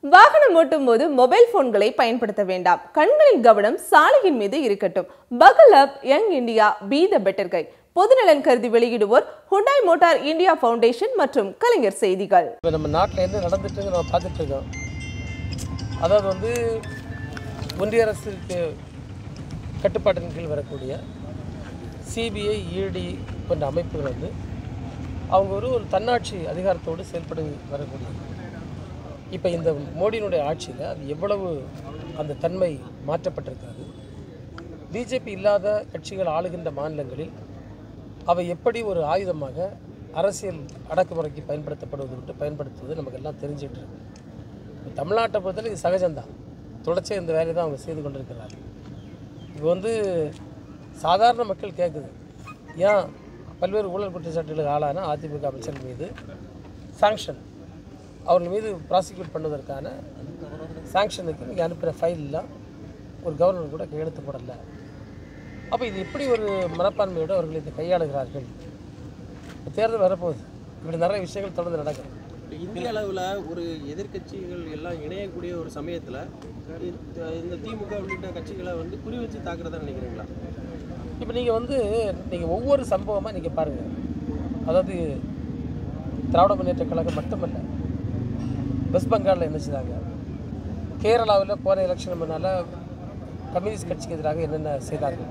வாகனம் ஓட்டும் போது மொபைல் போன்களை பயன்படுத்த வேண்டாம் கண்களின் கவனம் சாலையின் மீது இருக்கட்டும் பகல் up young India be the better கை பொதுநலன் கருதி வெளியிடுவோர் ஹுண்டாய் மோட்டார் இந்தியா ஃபவுண்டேஷன் மற்றும் கலைஞர் செய்திகள் இப்போ நம்ம நாட்டில் என்ன நடந்துட்டுங்க நம்ம பார்த்துட்டு இருக்கோம் அதாவது வந்து ஒன்றிய அரசுக்கு கட்டுப்பாட்டின் கீழ் வரக்கூடிய சிபிஐ இடி போன்ற அமைப்புகள் வந்து அவங்க ஒரு ஒரு தன்னாட்சி அதிகாரத்தோடு செயல்பட வரக்கூடிய இப்போ இந்த மோடியினுடைய ஆட்சியில் அது எவ்வளவு அந்த தன்மை மாற்றப்பட்டிருக்கிறது பிஜேபி இல்லாத கட்சிகள் ஆளுகின்ற மாநிலங்களில் அவை எப்படி ஒரு ஆயுதமாக அரசியல் அடக்குமுறைக்கு பயன்படுத்தப்படுவது என்று பயன்படுத்துவது நமக்கு எல்லாம் தெரிஞ்சிட்டு இருக்கு இப்ப தமிழ்நாட்டை பொறுத்தவரை இது சகஜம்தான் தொடர்ச்சியாக இந்த வேலையை தான் அவங்க செய்து கொண்டிருக்கிறார்கள் இப்போ வந்து சாதாரண மக்கள் கேட்குது ஏன் பல்வேறு ஊழல் குற்றச்சாட்டுகளுக்கு ஆளான அதிமுக அமைச்சர் மீது சாங்ஷன் அவர்கள் மீது ப்ராசிக்யூட் பண்ணுவதற்கான சாங்ஷனுக்கு நீங்கள் அனுப்புகிற ஃபைல்லாம் ஒரு கவர்னர் கூட கையெழுத்து போடலை அப்போ இது எப்படி ஒரு மனப்பான்மையோடு அவர்கள் இதை கையாளுகிறார்கள் இப்ப தேர்தல் வரப்போகுது இப்படி நிறைய விஷயங்கள் தொடர்ந்து நடக்கும் இந்திய அளவில் ஒரு எதிர்க்கட்சிகள் எல்லாம் இணையக்கூடிய ஒரு சமயத்தில் இந்த திமுக உள்ளிட்ட கட்சிகளை வந்து குறி வச்சு தாக்குறதா நினைக்கிறீங்களா இப்போ நீங்கள் வந்து நீங்கள் ஒவ்வொரு சம்பவமாக நீங்கள் பாருங்கள் அதாவது திராவிட முன்னேற்ற கழகம் மட்டுமல்ல வெஸ்ட் பெங்காலில் என்ன செய்தாங்க கேரளாவில் போன எலெக்ஷன் முன்னால் கம்யூனிஸ்ட் கட்சிக்கு எதிராக என்னென்ன செய்தார்கள்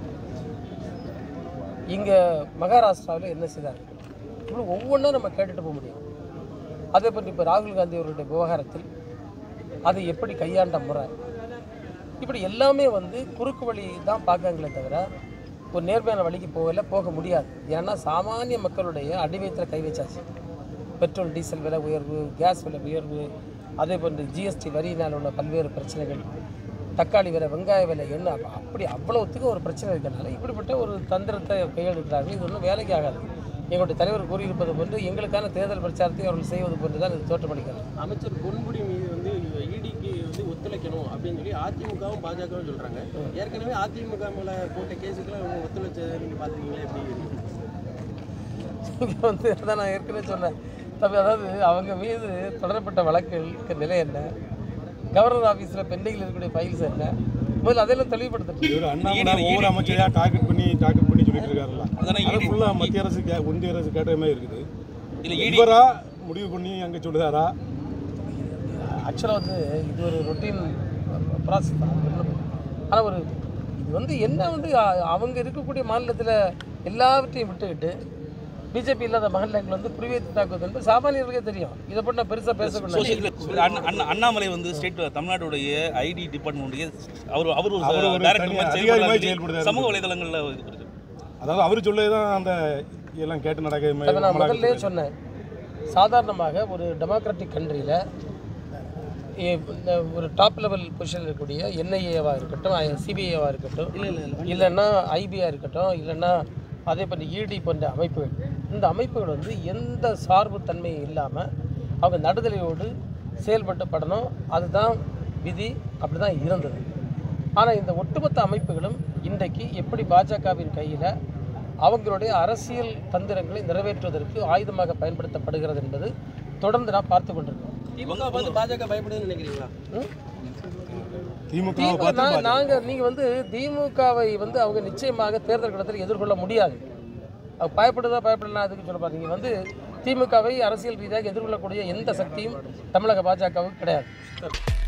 இங்கே மகாராஷ்டிராவில் என்ன செய்தார்கள் இப்படி ஒவ்வொன்றும் நம்ம கேட்டுட்டு போக முடியும் அதே போன்று இப்போ ராகுல் காந்தி அவர்களுடைய விவகாரத்தில் அதை எப்படி கையாண்ட முறை இப்படி எல்லாமே வந்து குறுக்கு வழி தான் பார்க்காங்களே தவிர ஒரு நேர்மையான வழிக்கு போகல போக முடியாது ஏன்னா சாமானிய மக்களுடைய அடிவயத்தில் கை வச்சாச்சு பெட்ரோல் டீசல் விலை உயர்வு கேஸ் விலை உயர்வு அதே போன்று ஜிஎஸ்டி வரியினால் உள்ள பல்வேறு பிரச்சனைகள் தக்காளி விலை வெங்காய விலை என்ன அப்ப அப்படி அவ்வளவுத்துக்கு ஒரு பிரச்சனை இருக்கிறனால இப்படிப்பட்ட ஒரு தந்திரத்தை கையெழுக்கிறார்கள் இது ஒன்றும் வேலைக்கு ஆகாது எங்களுடைய தலைவர் கூறியிருப்பது போன்று எங்களுக்கான தேர்தல் பிரச்சாரத்தை அவர்கள் செய்வது போன்று தான் இது தோற்றமளிக்கிறது அமைச்சர் பொன்முடி மீது வந்து இடிக்கு வந்து ஒத்துழைக்கணும் அப்படின்னு சொல்லி அதிமுகவும் பாஜகவும் சொல்கிறாங்க ஏற்கனவே அதிமுக மேலே போட்ட கேஸுக்கெல்லாம் இவங்க ஒத்துழைச்ச நீங்கள் பார்த்துருக்கீங்களா எப்படி இங்க வந்து அதான் நான் ஏற்கனவே சொன்னேன் தம்பி அதாவது அவங்க மீது தொடரப்பட்ட வழக்குகளுக்கு நிலை என்ன கவர்னர் ஆஃபீஸில் பெண்டிங்கில் இருக்கக்கூடிய ஃபைல்ஸ் என்ன முதல்ல அதெல்லாம் தெளிவுபடுத்தணும் இவர் அண்ணாமலை ஒவ்வொரு அமைச்சரையா டார்கெட் பண்ணி டார்கெட் பண்ணி சொல்லிட்டு இருக்காருல்ல அது ஃபுல்லா மத்திய அரசு கே- ஒன்றிய அரசு கேட்ட மாதிரி இருக்குது இவரா முடிவு பண்ணி அங்க சொல்லுதாரா ஆக்சுவலாக வந்து இது ஒரு ரொட்டீன் ப்ராசஸ் தான் ஆனால் ஒரு இது வந்து என்ன வந்து அ- அவங்க இருக்கக்கூடிய மாநிலத்தில் எல்லாவற்றையும் விட்டுக்கிட்டு பிஜேபி இல்லாத மாநிலங்கள் வந்து குறிவைத்து தாக்குவது என்பது சாமானியர்களுக்கே தெரியும் இதை போட்டு நான் பெருசாக பேசக்கூடாது அண்ணா- அண்ணா- அண்ணாமலை வந்து ஸ்டேட் தமிழ்நாட்டுடைய ஐடி டிபார்ட்மெண்ட்டுடைய அவர் அவர் ஒரு அவர் ஒரு டைரக்டர் தனி மாதிரி அதிகாரி மாதிரி செயல்படுறாரு. செயல்படுறாரு. சமூக வலைதளங்கள்ல இது பண்ணுது. அதாவது அவர் சொல்லவே தான் அந்த எல்லாம் கேட்டு நடக்கிற அப்ப மாதிரி நான் முதல்ல சொன்னேன் சாதாரணமாக ஒரு டெமோக்ராட்டிக் கண்ட்ரியில் ஒரு டாப் லெவல் பொசிஷனில் இருக்கக்கூடிய என்ஐஏவாக இருக்கட்டும் சிபிஐவாக இருக்கட்டும் இல்லை இல்லை இல்லைன்னா ஐபியாக இருக்கட்டும் இல்லைன்னா அதே போன்ற இடி போன்ற அமைப்புகள் இந்த அமைப்புகள் வந்து எந்த சார்பு தன்மையும் இல்லாமல் அவங்க நடுதலையோடு செயல்பட்டப்படணும் அதுதான் விதி அப்படி தான் இருந்தது ஆனால் இந்த ஒட்டுமொத்த அமைப்புகளும் இன்றைக்கு எப்படி பாஜகவின் கையில் அவங்களுடைய அரசியல் தந்திரங்களை நிறைவேற்றுவதற்கு ஆயுதமாக பயன்படுத்தப்படுகிறது என்பது தொடர்ந்து நான் பார்த்து கொண்டிருக்கோம் திமுக பார்த்து பாஜக பயப்படுதுன்னு நினைக்கிறீங்களா ம்? திமுக திமுக பார்த்து நா- நாங்க நீங்க வந்து திமுகவை வந்து அவங்க நிச்சயமாக தேர்தல் கடத்தில் எதிர்கொள்ள முடியாது அவங்க பயப்படுதா பயப்படலாம் அதுக்கு சொல்ல பாருங்க வந்து திமுகவை அரசியல் ரீதியாக எதிர்கொள்ளக்கூடிய எந்த சக்தியும் தமிழக பாஜகவுக்கு கிடையாது